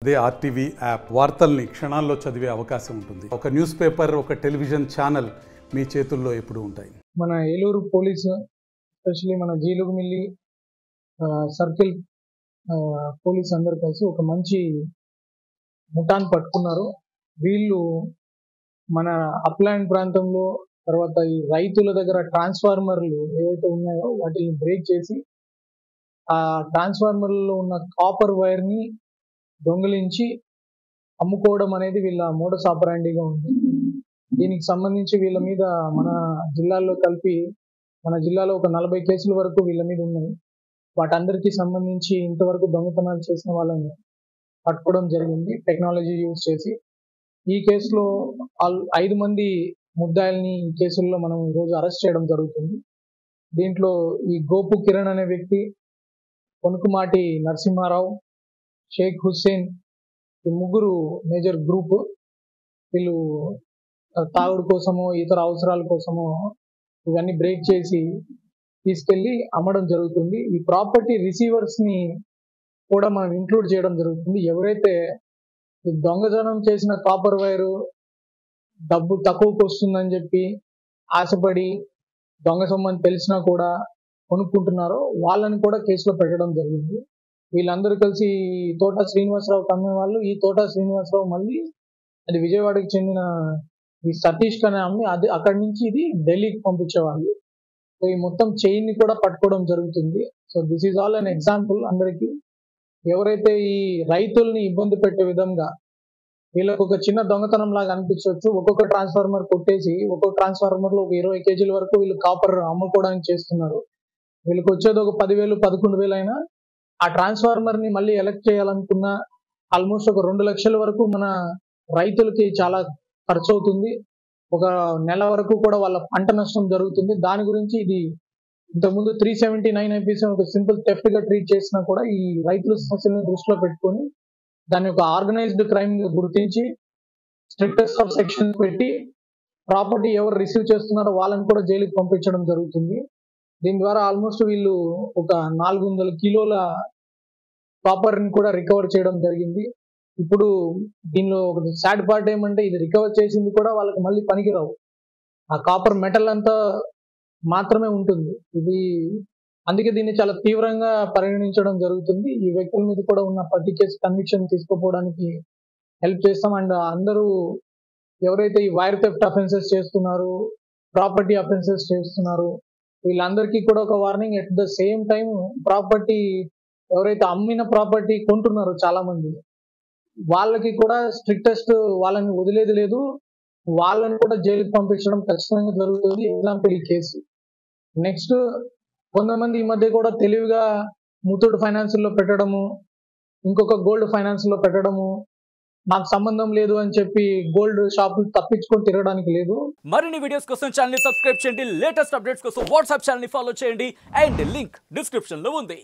అదే RTV app వార్తల్ని క్షణాల్లో చదివే అవకాశం ఉంటుంది ఒక న్యూస్ పేపర్ ఒక టెలివిజన్ ఛానల్ మీ చేతుల్లో ఎప్పుడూ ఉంటాయి మన ఏలూరు పోలీసు ఎస్పెషలీ మన జీలుగుమిల్లి ఆ, సర్కిల్ ఆ, పోలీస్ అందరు కలిసి ఒక మంచి ముఠాన్ని పట్టుకున్నారు వీళ్ళు మన అప్లాండ్ ప్రాంతంలో తర్వాత ఈ రైతుల దగ్గర ట్రాన్స్ఫార్మర్లు ఏవైతే ఉన్నాయో వాటిని బ్రేక్ చేసి ఆ ట్రాన్స్ఫార్మర్లలో ఉన్న కాపర్ వైర్ ని దొంగిలించి అమ్ముకోవడం అనేది వీళ్ళ మోడస్ ఆపరాండిగా ఉంది దీనికి సంబంధించి వీళ్ళ మీద మన జిల్లాల్లో కలిపి మన జిల్లాలో ఒక నలభై కేసుల వరకు వీళ్ళ మీద ఉన్నాయి వాటందరికీ సంబంధించి ఇంతవరకు దొంగతనాలు చేసిన వాళ్ళని పట్టుకోవడం జరిగింది టెక్నాలజీ యూజ్ చేసి ఈ కేసులో ఆల్ ఐదు మంది ముద్దాయిల్ని ఈ కేసుల్లో మనం ఈరోజు అరెస్ట్ చేయడం జరుగుతుంది దీంట్లో ఈ గోపు కిరణ్ అనే వ్యక్తి కొనుకుమాటి నరసింహారావు షేక్ హుస్సేన్ ఈ ముగ్గురు మేజర్ గ్రూప్ వీళ్ళు తాగుడు కోసమో ఇతర అవసరాల కోసమో ఇవన్నీ బ్రేక్ చేసి తీసుకెళ్లి అమ్మడం జరుగుతుంది ఈ ప్రాపర్టీ రిసీవర్స్ ని కూడా మనం ఇంక్లూడ్ చేయడం జరుగుతుంది ఎవరైతే ఈ దొంగతనం చేసిన కాపర్ వైరు డబ్బు తక్కువకు వస్తుందని చెప్పి ఆశపడి దొంగ సొమ్మని తెలిసినా కూడా కొనుక్కుంటున్నారో వాళ్ళని కూడా కేసులో పెట్టడం జరిగింది వీళ్ళందరూ కలిసి ఈ తోట శ్రీనివాసరావు కమ్మే వాళ్ళు ఈ తోట శ్రీనివాసరావు మళ్ళీ అది విజయవాడకి చెందిన ఈ సతీష్ అనే అమ్మి అది అక్కడి నుంచి ఇది ఢిల్లీకి పంపించేవాళ్ళు సో ఈ మొత్తం చైన్ ని కూడా పట్టుకోవడం జరుగుతుంది so this is all an example అందరికి ఎవరైతే ఈ రైతుల్ని ఇబ్బంది పెట్టే విధంగా వీళ్ళకి ఒక చిన్న దొంగతనం లాగా అనిపించవచ్చు ఒక్కొక్క ట్రాన్స్ఫార్మర్ కొట్టేసి ఒక్కొక్క ట్రాన్స్ఫార్మర్ లో ఒక ఇరవై కేజీల వరకు వీళ్ళు కాపర్ అమ్ముకోవడానికి చేస్తున్నారు వీళ్ళకి వచ్చేది ఒక పదివేలు పదకొండు వేలు అయినా ఆ ట్రాన్స్ఫార్మర్ ని మళ్ళీ ఎలక్ట్ చేయాలనుకున్న ఆల్మోస్ట్ ఒక రెండు లక్షల వరకు మన రైతులకి చాలా ఖర్చు అవుతుంది ఒక నెల వరకు కూడా వాళ్ళ పంట నష్టం జరుగుతుంది దాని గురించి ఇది ఇంతకుముందు త్రీ సెవెంటీ నైన్ ఐపీసీ ఒక సింపుల్ థెఫ్ట్ గా ట్రీట్ చేసినా కూడా ఈ రైతుల సమస్యలను దృష్టిలో పెట్టుకొని దాన్ని ఒక ఆర్గనైజ్డ్ క్రైమ్ గా గుర్తించి స్ట్రిక్టెస్ట్ ఆఫ్ సెక్షన్ పెట్టి ప్రాపర్టీ ఎవరు రిసీవ్ చేస్తున్నారో వాళ్ళని కూడా జైలుకి పంపించడం జరుగుతుంది దీని ద్వారా ఆల్మోస్ట్ వీళ్ళు ఒక నాలుగు వందల కిలోల కాపర్ ని కూడా రికవర్ చేయడం జరిగింది ఇప్పుడు దీనిలో ఒక సాడ్ పార్ట్ ఏమంటే ఇది రికవర్ చేసింది కూడా వాళ్ళకి మళ్ళీ పనికిరావు ఆ కాపర్ మెటల్ అంతా మాత్రమే ఉంటుంది ఇది అందుకే దీన్ని చాలా తీవ్రంగా పరిగణించడం జరుగుతుంది ఈ వ్యక్తుల మీద కూడా ఉన్న ప్రతి కేసు కన్విక్షన్ తీసుకోపోవడానికి హెల్ప్ చేస్తాం అండ్ అందరూ ఎవరైతే ఈ వైర్ థెఫ్ట్ అఫెన్సెస్ చేస్తున్నారు ప్రాపర్టీ అఫెన్సెస్ చేస్తున్నారు వీళ్ళందరికీ కూడా ఒక warning at the same time property ఎవరైతే అమ్మిన ప్రాపర్టీ కొంటున్నారో చాలా మంది వాళ్ళకి కూడా స్ట్రిక్టెస్ట్ వాళ్ళని వదిలేది లేదు వాళ్ళని కూడా జైలుకి పంపించడం ఖచ్చితంగా జరుగుతుంది ఎగ్జాంపుల్ ఈ కేసు నెక్స్ట్ కొంతమంది ఈ మధ్య కూడా తెలివిగా ముత్తూట్ ఫైనాన్స్ లో పెట్టడము ఇంకొక గోల్డ్ ఫైనాన్స్ లో పెట్టడము నాకు సంబంధం లేదు అని చెప్పి గోల్డ్ షాపులు తప్పించుకొని తిరగడానికి లేదు మరిన్ని వీడియోస్ కోసం ఛానల్ ని సబ్స్క్రైబ్ చేయండి లేటెస్ట్ అప్డేట్స్ కోసం వాట్సాప్ ఛానల్ ని ఫాలో చేయండి అండ్ లింక్ డిస్క్రిప్షన్ లో ఉంది